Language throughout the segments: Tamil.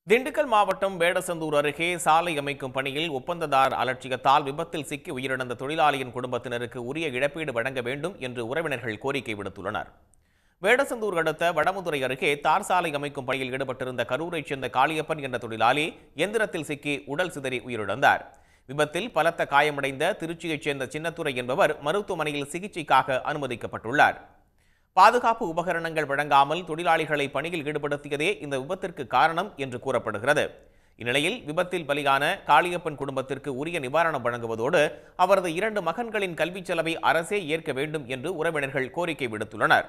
திண்டுக்கல் மாவட்டம் வேடசந்தூர் அருகே சாலை அமைக்கும் பணியில் ஒப்பந்ததார் அலட்சியத்தால் விபத்தில் சிக்கி உயிரிழந்த தொழிலாளியின் குடும்பத்தினருக்கு உரிய இழப்பீடு வழங்க வேண்டும் என்று உறவினர்கள் கோரிக்கை விடுத்துள்ளனர் வேடசந்தூர் அடுத்த வடமுதுறை அருகே தார் சாலை அமைக்கும் பணியில் ஈடுபட்டிருந்த கரூரைச் சேர்ந்த காளியப்பன் என்ற தொழிலாளி எந்திரத்தில் சிக்கி உடல் சிதறி உயிரிழந்தார் விபத்தில் பலத்த காயமடைந்த திருச்சியைச் சேர்ந்த சின்னத்துரை என்பவர் மருத்துவமனையில் சிகிச்சைக்காக அனுமதிக்கப்பட்டுள்ளார் பாதுகாப்பு உபகரணங்கள் வழங்காமல் தொழிலாளிகளை பணியில் ஈடுபடுத்தியதே இந்த விபத்திற்கு காரணம் என்று கூறப்படுகிறது இந்நிலையில் விபத்தில் பலியான காளியப்பன் குடும்பத்திற்கு உரிய நிவாரணம் வழங்குவதோடு அவரது இரண்டு மகன்களின் கல்விச் செலவை அரசே ஏற்க வேண்டும் என்று உறவினர்கள் கோரிக்கை விடுத்துள்ளனர்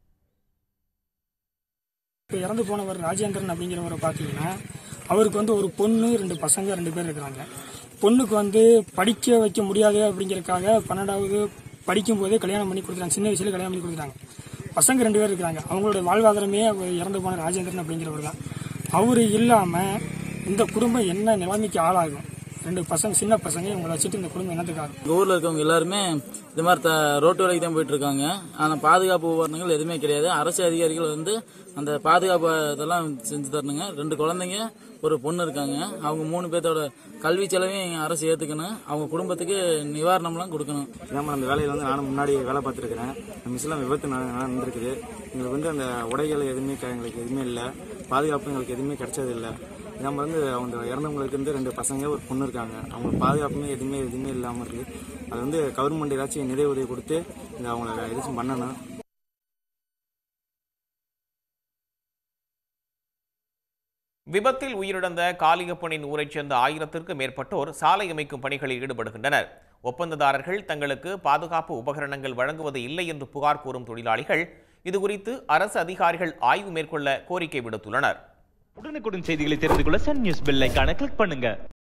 இப்போ இறந்து போனவர் ராஜேந்திரன் அப்படிங்கிறவரை பார்த்தீங்கன்னா அவருக்கு வந்து ஒரு பொண்ணு ரெண்டு பசங்க ரெண்டு பேர் இருக்கிறாங்க பொண்ணுக்கு வந்து படிக்க வைக்க முடியாது அப்படிங்கறதுக்காக பன்னெண்டாவது படிக்கும் போதே கல்யாணம் பண்ணி கொடுத்துட்டாங்க சின்ன வயசுல கல்யாணம் பண்ணி கொடுத்துட்டாங்க பசங்க ரெண்டு பேர் இருக்கிறாங்க அவங்களோட வாழ்வாதாரமே அவர் இறந்து போன ராஜேந்திரன் அப்படிங்கிறவர் தான் அவர் இல்லாமல் இந்த குடும்பம் என்ன நிலைமைக்கு ஆளாகும் ரெண்டு பசங்க சின்ன பசங்க இவங்களை வச்சுட்டு இந்த குடும்பம் என்னத்துக்காகும் எங்க ஊர்ல இருக்கவங்க எல்லாருமே இது மாதிரி த- ரோட்டு வேலைக்கு தான் போயிட்டு இருக்காங்க ஆனா பாதுகாப்பு உபகரணங்கள் எதுவுமே கிடையாது அரசு அதிகாரிகள் வந்து அந்த பாதுகாப்பு இதெல்லாம் செஞ்சு தரணுங்க ரெண்டு குழந்தைங்க ஒரு பொண்ணு இருக்காங்க அவங்க மூணு பேர்த்தோட கல்வி செலவையும் அரசு ஏத்துக்கணும் அவங்க குடும்பத்துக்கு நிவாரணம்லாம் கொடுக்கணும் இல்லாமல் அந்த வேலையில் வந்து நானும் முன்னாடி வேலை பார்த்துருக்கிறேன் மிஸ்லாம் விபத்து நட- நடந்திருக்குது எங்களுக்கு வந்து அந்த உடைகள் எதுவுமே க- எங்களுக்கு எதுவுமே இல்லை பாதுகாப்பு எங்களுக்கு எதுவுமே கிடைச்சது இல்லை நம்ம வந்து அவங்க இறந்தவங்களுக்கு வந்து ரெண்டு பசங்க ஒரு பொண்ணு இருக்காங்க அவங்க பாதுகாப்புமே எதுவுமே எதுவுமே இல்லாமல் இருக்குது அது வந்து கவர்மெண்ட் ஏதாச்சும் நிதி உதவி கொடுத்து இந்த அவங்கள ஏதாச்சும் பண்ணணும் விபத்தில் உயிரிழந்த காளியப்பனின் ஊரைச் சேர்ந்த ஆயிரத்திற்கும் மேற்பட்டோர் சாலை அமைக்கும் பணிகளில் ஈடுபடுகின்றனர் ஒப்பந்ததாரர்கள் தங்களுக்கு பாதுகாப்பு உபகரணங்கள் வழங்குவது இல்லை என்று புகார் கூறும் தொழிலாளிகள் இதுகுறித்து அரசு அதிகாரிகள் ஆய்வு மேற்கொள்ள கோரிக்கை விடுத்துள்ளனர் உடனுக்குடன் செய்திகளை தெரிந்து கொள்ள சன் நியூஸ் பெல் ஐகானை கிளிக் பண்ணுங்க